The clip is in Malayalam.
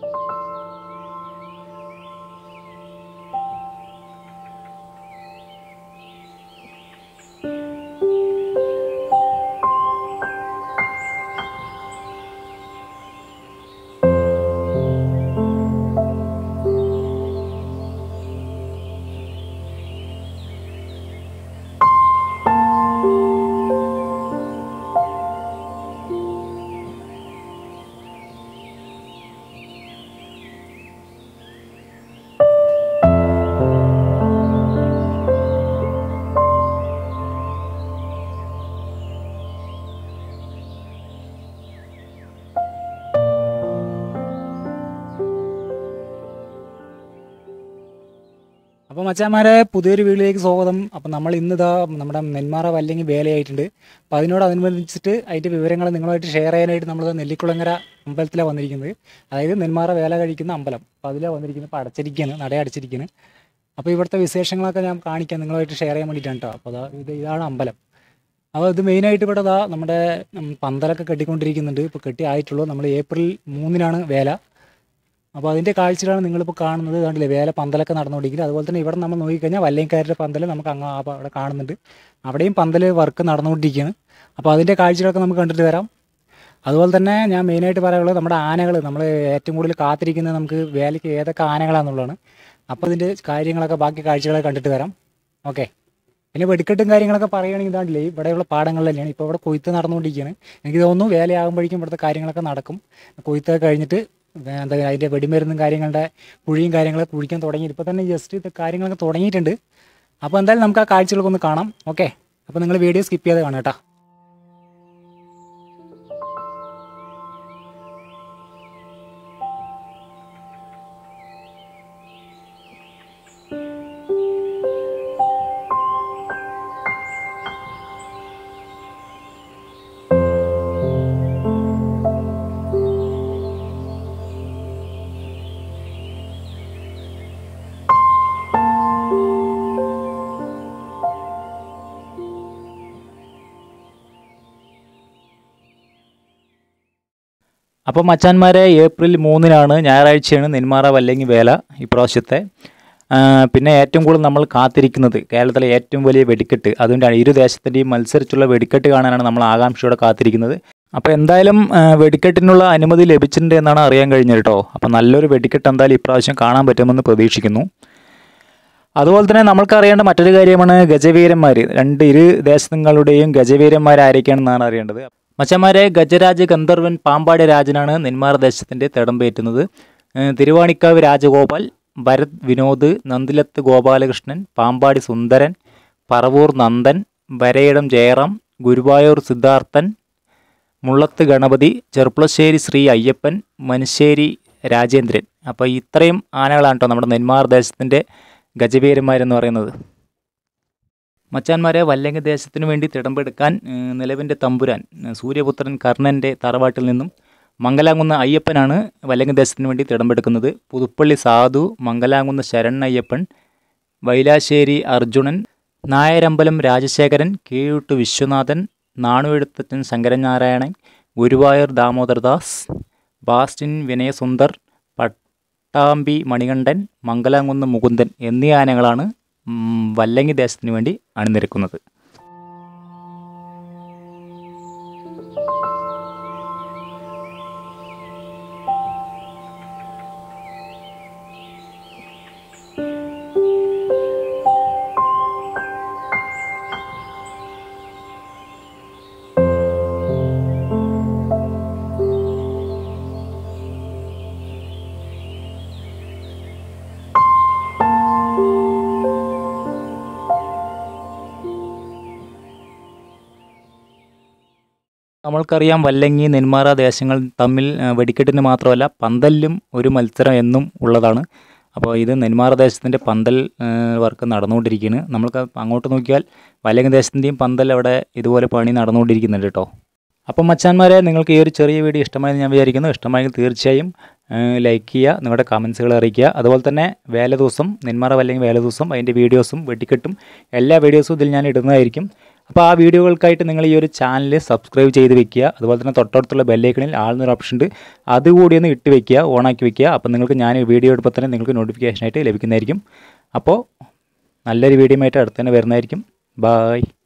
അപ്പോൾ മച്ചാന്മാരെ പുതിയൊരു വീട്ടിലേക്ക് സ്വാഗതം അപ്പം നമ്മൾ ഇന്നിതാ നമ്മുടെ നെന്മാറ വല്ലെങ്കിൽ വേലയായിട്ടുണ്ട് അപ്പോൾ അതിനോടനുബന്ധിച്ചിട്ട് അതിൻ്റെ വിവരങ്ങൾ നിങ്ങളുമായിട്ട് ഷെയർ ചെയ്യാനായിട്ട് നമ്മൾ നെല്ലിക്കുളങ്ങര അമ്പലത്തിലാണ് വന്നിരിക്കുന്നത് അതായത് നെന്മാറ വേല കഴിക്കുന്ന അമ്പലം അപ്പോൾ അതിലാണ് വന്നിരിക്കുന്നത് അപ്പോൾ അടച്ചിരിക്കുകയാണ് നട അടച്ചിരിക്കുകയാണ് അപ്പോൾ ഇവിടുത്തെ വിശേഷങ്ങളൊക്കെ ഞാൻ കാണിക്കാം നിങ്ങളുമായിട്ട് ഷെയർ ചെയ്യാൻ വേണ്ടിയിട്ടാണ് കേട്ടോ അപ്പോൾ അതാ ഇത് ഇതാണ് അമ്പലം അപ്പോൾ ഇത് മെയിനായിട്ട് ഇവിടെ ദാ നമ്മുടെ ഉം, പന്തലൊക്കെ കെട്ടിക്കൊണ്ടിരിക്കുന്നുണ്ട് ഇപ്പോൾ കെട്ടി ആയിട്ടുള്ളൂ നമ്മൾ ഏപ്രിൽ മൂന്നിനാണ് വേല അപ്പോൾ അതിൻ്റെ കാഴ്ചകളാണ് നിങ്ങളിപ്പോൾ കാണുന്നത് കണ്ടില്ലേ വേല പന്തലൊക്കെ നടന്നുകൊണ്ടിരിക്കുന്നത് അതുപോലെ തന്നെ ഇവിടെ നമ്മൾ നോക്കിക്കഴിഞ്ഞാൽ വല്ലയംകാരുടെ പന്തൽ നമുക്ക് അങ്ങ് ആ അവിടെ കാണുന്നുണ്ട് അവിടെയും പന്തൽ വർക്ക് നടന്നുകൊണ്ടിരിക്കുകയാണ് അപ്പോൾ അതിൻ്റെ കാഴ്ചകളൊക്കെ നമുക്ക് കണ്ടിട്ട് വരാം അതുപോലെ തന്നെ ഞാൻ മെയിനായിട്ട് പറയാനുള്ളത് നമ്മുടെ ആനകൾ നമ്മൾ ഏറ്റവും കൂടുതൽ കാത്തിരിക്കുന്നത് നമുക്ക് വേലയ്ക്ക് ഏതൊക്കെ ആനകളാണെന്നുള്ളതാണ് അപ്പോൾ ഇതിൻ്റെ കാര്യങ്ങളൊക്കെ ബാക്കി കാഴ്ചകളൊക്കെ കണ്ടിട്ട് വരാം ഓക്കെ പിന്നെ വെടിക്കെട്ടും കാര്യങ്ങളൊക്കെ പറയുകയാണെങ്കിൽ ഇതാണ്ടില്ലേ ഇവിടെയുള്ള പാടങ്ങളിൽ തന്നെയാണ് ഇപ്പോൾ ഇവിടെ കൊയ്ത്ത് നടന്നുകൊണ്ടിരിക്കുകയാണ് എനിക്ക് തോന്നുന്നു വേലയാകുമ്പോഴേക്കും ഇവിടുത്തെ കാര്യങ്ങളൊക്കെ നടക്കും കൊയ്ത്തൊക്കെ കഴിഞ്ഞിട്ട് വേ- എന്താ അതിൻ്റെ വെടിമരുന്നും കാര്യങ്ങളുടെ കുഴിയും കാര്യങ്ങളൊക്കെ കുഴിക്കാൻ തുടങ്ങി ഇപ്പോൾ തന്നെ ജസ്റ്റ് ഇത് കാര്യങ്ങളൊക്കെ തുടങ്ങിയിട്ടുണ്ട് അപ്പോൾ എന്തായാലും നമുക്ക് ആ കാഴ്ചകളൊക്കെ ഒന്ന് കാണാം ഓക്കെ അപ്പോൾ നിങ്ങൾ വീഡിയോ സ്കിപ്പ് ചെയ്ത് കാണാം കേട്ടോ അപ്പോൾ മച്ചാന്മാരെ ഏപ്രിൽ മൂന്നിനാണ് ഞായറാഴ്ചയാണ് നെന്മാറ വല്ലങ്ങി വേല ഇപ്രാവശ്യത്തെ ആ, പിന്നെ ഏറ്റവും കൂടുതൽ നമ്മൾ കാത്തിരിക്കുന്നത് കേരളത്തിലെ ഏറ്റവും വലിയ വെടിക്കെട്ട് അതുകൊണ്ടാണ് ഇരു ദേശത്തിൻ്റെയും മത്സരിച്ചുള്ള വെടിക്കെട്ട് കാണാനാണ് നമ്മൾ ആകാംക്ഷയോടെ കാത്തിരിക്കുന്നത് അപ്പോൾ എന്തായാലും ആ, വെടിക്കെട്ടിനുള്ള അനുമതി ലഭിച്ചിട്ടുണ്ട് എന്നാണ് അറിയാൻ കഴിഞ്ഞത് കേട്ടോ അപ്പോൾ നല്ലൊരു വെടിക്കെട്ട് എന്തായാലും ഇപ്രാവശ്യം കാണാൻ പറ്റുമെന്ന് പ്രതീക്ഷിക്കുന്നു അതുപോലെ തന്നെ നമ്മൾക്ക് അറിയേണ്ട മറ്റൊരു കാര്യമാണ് ഗജവീരന്മാർ രണ്ട് ഇരു ദേശങ്ങളുടെയും ഗജവീരന്മാർ ആരൊക്കെയാണെന്നാണ് അറിയേണ്ടത് മച്ചന്മാരെ ഗജരാജ് ഗന്ധർവൻ പാമ്പാടി രാജനാണ് നെന്മാറ ദേശത്തിൻ്റെ തിടമ്പേറ്റുന്നത് ഏഹ് തിരുവാണിക്കാവ് രാജഗോപാൽ ഭരത് വിനോദ് നന്ദിലത്ത് ഗോപാലകൃഷ്ണൻ പാമ്പാടി സുന്ദരൻ പറവൂർ നന്ദൻ വരയിടം ജയറാം ഗുരുവായൂർ സിദ്ധാർത്ഥൻ മുള്ളത്ത് ഗണപതി ചെർപ്പളശ്ശേരി ശ്രീ അയ്യപ്പൻ മനശ്ശേരി രാജേന്ദ്രൻ അപ്പോൾ ഇത്രയും ആനകളാണ് കേട്ടോ നമ്മുടെ നെന്മാർ ദേശത്തിൻ്റെ ഗജവീരന്മാരെന്ന് പറയുന്നത് മച്ചാന്മാരെ വല്ലങ്ങ ദേശത്തിനു വേണ്ടി തിടമ്പെടുക്കാൻ ഏഹ്, നിലവിൻ്റെ തമ്പുരാൻ ഏഹ്, സൂര്യപുത്രൻ കർണൻ്റെ തറവാട്ടിൽ നിന്നും മംഗലാംകുന്ന അയ്യപ്പനാണ് വല്ലങ്ങ ദേശത്തിന് വേണ്ടി തിടമ്പെടുക്കുന്നത് പുതുപ്പള്ളി സാധു മംഗലാംകുന്ന ശരൺ അയ്യപ്പൻ വൈലാശ്ശേരി അർജുനൻ നായരമ്പലം രാജശേഖരൻ കീഴുട്ട് വിശ്വനാഥൻ നാണുവെഴുത്തച്ഛൻ ശങ്കരനാരായണൻ ഗുരുവായൂർ ദാമോദർദാസ് ബാസ്റ്റിൻ വിനയസുന്ദർ പട്ടാമ്പി മണികണ്ഠൻ മംഗലാംകുന്ന് മുകുന്ദൻ എന്നീ ആനകളാണ് ഉം, വല്ലങ്ങി ദേശത്തിന് വേണ്ടി അണിനിരക്കുന്നത് നമ്മൾക്കറിയാം വല്ലങ്ങി നെന്മാറ ദേശങ്ങൾ തമ്മിൽ ആ, വെടിക്കെട്ടിന് മാത്രമല്ല പന്തലിലും ഒരു മത്സരം എന്നും ഉള്ളതാണ് അപ്പോൾ ഇത് നെന്മാറ ദേശത്തിൻ്റെ പന്തൽ ആ, വർക്ക് നടന്നുകൊണ്ടിരിക്കുകയാണ് നമ്മൾക്ക് അങ്ങോട്ട് നോക്കിയാൽ വല്ലങ്ങി ദേശത്തിൻ്റെയും പന്തൽ അവിടെ ഇതുപോലെ പണി നടന്നുകൊണ്ടിരിക്കുന്നുണ്ട് കേട്ടോ അപ്പം മച്ചാന്മാരെ നിങ്ങൾക്ക് ഈ ഒരു ചെറിയ വീഡിയോ ഇഷ്ടമായെന്ന് ഞാൻ വിചാരിക്കുന്നു ഇഷ്ടമായെങ്കിൽ തീർച്ചയായും ലൈക്ക് ചെയ്യുക നിങ്ങളുടെ കമൻസുകൾ അറിയിക്കുക അതുപോലെ തന്നെ വേല ദിവസം നെന്മാറ അല്ലെങ്കിൽ വേല ദിവസം അതിൻ്റെ വീഡിയോസും വെട്ടിക്കെട്ടും എല്ലാ വീഡിയോസും ഇതിൽ ഞാൻ ഇടുന്നതായിരിക്കും അപ്പോൾ ആ വീഡിയോകൾക്കായിട്ട് നിങ്ങൾ ഈ ഒരു ചാനൽ സബ്സ്ക്രൈബ് ചെയ്ത് വെക്കുക അതുപോലെ തന്നെ തൊട്ടടുത്തുള്ള ബെല്ലൈക്കണിൽ ആൾന്നൊരു ഓപ്ഷൻ ഉണ്ട് അതുകൂടി ഒന്ന് ഇട്ട് വെക്കുക ഓണാക്കി വെക്കുക അപ്പോൾ നിങ്ങൾക്ക് ഞാൻ വീഡിയോ എടുപ്പോൾ തന്നെ നിങ്ങൾക്ക് നോട്ടിഫിക്കേഷനായിട്ട് ലഭിക്കുന്നതായിരിക്കും അപ്പോൾ നല്ലൊരു വീഡിയോ ആയിട്ട് അടുത്ത് തന്നെ വരുന്നതായിരിക്കും ബായ്